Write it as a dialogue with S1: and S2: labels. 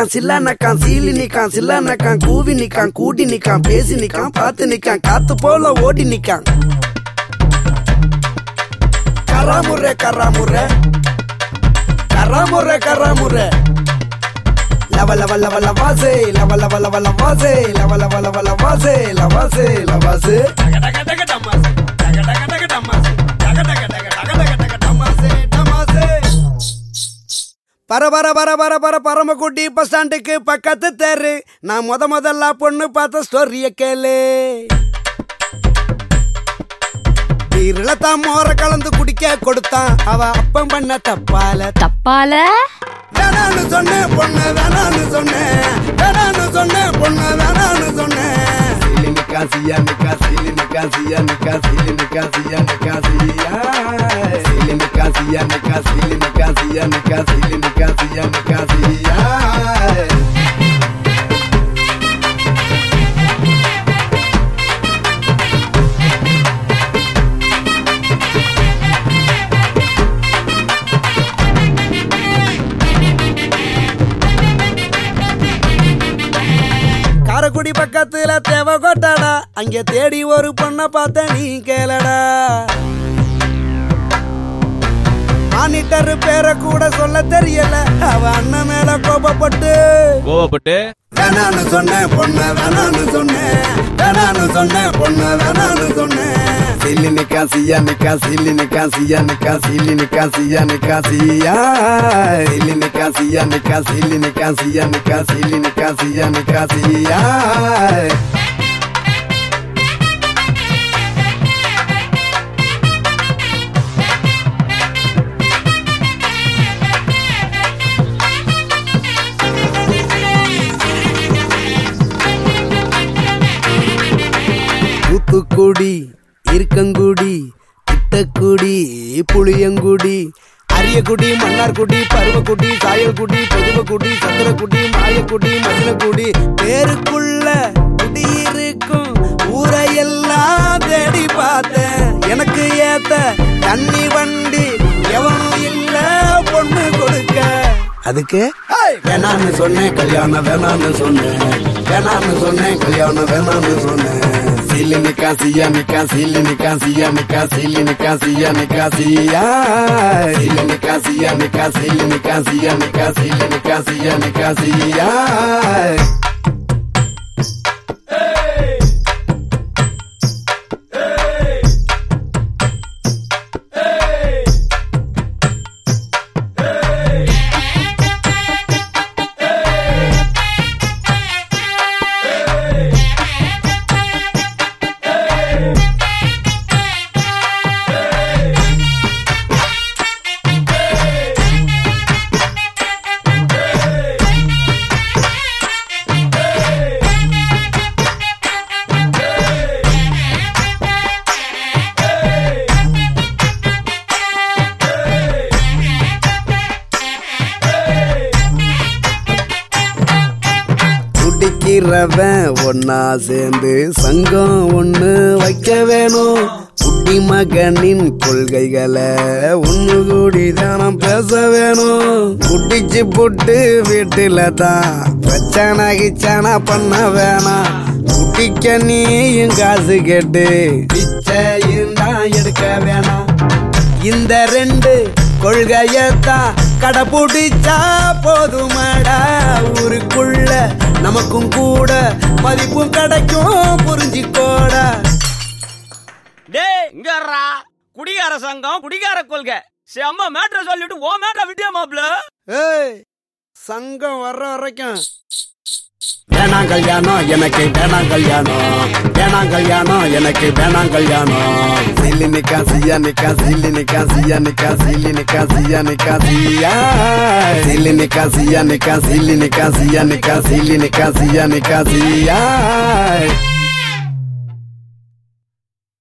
S1: Nikon சில்லா நக்கான் சீலி Nikon சில்லா நக்கான் கூவி Nikon கூடி Nikon பேசி நிக்கான் பார்த்து நிக்கான் காத்து போல ஓடி நிக்கான் கராமுறை கராமுறை கராமுறை கராமுறை லவ லவ லவ லவாசே லவ லவ லவ லவாசே லவ லவ லவ லவாசே லவாசே லவாசே பர பர பர பர பர பரமக்குட்டி பஸ் ஸ்டாண்டுக்கு பக்கத்து தெரு நான் முத முதல்ல பொண்ணு பார்த்த ஸ்டோரிய கேளு நீரில தான் மோர கலந்து குடிக்க கொடுத்தான் அவ அப்பம் பண்ண தப்பால
S2: தப்பால
S1: வேணான்னு சொன்னேன் பொண்ணு வேணான்னு சொன்னேன் வேணான்னு சொன்னேன் பொண்ணு வேணான்னு சொன்னேன் சீலி நிக்கா சியா நிக்கா சீலி நிக்கா சியா நிக்கா சீலி நிக்கா சியா நிக்கா சியா சீலி நிக்கா சியா நிக்கா சீலி நிக்கா சியா நிக்கா சீலி நிக்கா சியா நிக்கா சியா காரக்குடி பக்கத்துல தேவ கொட்டாடா அங்க தேடி ஒரு பொண்ண பார்த்த நீ கேளடா மானிட்டர் பேரை கூட சொல்ல தெரியல அவ அண்ணன் மேல கோபப்பட்டு
S3: கோவப்பட்டு
S1: வேணான்னு சொன்னேன் பொண்ணு வேணான்னு சொன்னேன் வேணான்னு சொன்னேன் பொண்ணு வேணான்னு சொன்னேன் சில்லி நிக்கா சியா நிக்கா சில்லி நிக்கா சியா நிக்கா சில்லி நிக்கா சியா நிக்கா சியா சில்லி நிக்கா சியா நிக்கா சில்லி நிக்கா சியா நிக்கா சில்லி நிக்கா சியா நிக்கா சியா தூத்துக்குடி இருக்கங்குடி திட்டக்குடி புளியங்குடி அரியக்குடி மன்னார்குடி பருவக்குடி சாயல்குடி பொதுவக்குடி சத்திரக்குடி மாயக்குடி மசினக்குடி பேருக்குள்ள குடியிருக்கும் ஊரையெல்லாம் தேடி பார்த்தேன் எனக்கு ஏத்த தண்ணி வண்டி எவனும் இல்ல பொண்ணு கொடுக்க அதுக்கு வேணான்னு சொன்னேன் கல்யாணம் வேணான்னு சொன்னேன் வேணான்னு சொன்னேன் கல்யாணம் வேணான்னு சொன்னேன் சில்லி நிக்கா சியா நிக்கா சில்லி நிக்கா சியா நிக்கா சில்லி நிக்கா சியா நிக்கா சியா சில்லி நிக்கா சியா நிக்கா சில்லி நிக்கா சியா நிக்கா சில்லி நிக்கா சியா நிக்கா சியா குடிக்கிறவன் ஒன்னா சேர்ந்து சங்கம் ஒண்ணு வைக்க வேணும் குட்டி மகனின் கொள்கைகளை ஒண்ணு கூடி தானம் பேச வேணும் குடிச்சு புட்டு வீட்டுல தான் பிரச்சனை கிச்சனை பண்ண வேணாம் குட்டிக்க நீயும் காசு கேட்டு பிச்சையும் தான் எடுக்க வேணாம் இந்த ரெண்டு கொள்கையத்தான் கடைபிடிச்சா போதுமாடா ஊருக்குள்ள நமக்கும் கூட மதிப்பும் கிடைக்கும் புரிஞ்சுக்கோடா
S3: டேய் இங்க வர்றா குடிகார சங்கம் குடிகார கொள்கை செம்ம மேட்ரை சொல்லிட்டு ஓ மேட்ரை விட்டியா மாப்ள
S1: ஏய் சங்கம் வர்ற வரைக்கும் வேணாம் கல்யாணம் எனக்கு வேணாம் கல்யாணம் வேணாம் கல்யாணம் எனக்கு வேணாம் கல்யாணம் சில்லி நிக்கா சியா நிக்கா சில்லி நிக்கா சியா நிக்கா சில்லி நிக்கா சியா நிக்கா சியா சில்லி நிக்கா சியா நிக்கா சில்லி நிக்கா சியா நிக்கா சில்லி நிக்கா சியா நிக்கா சியா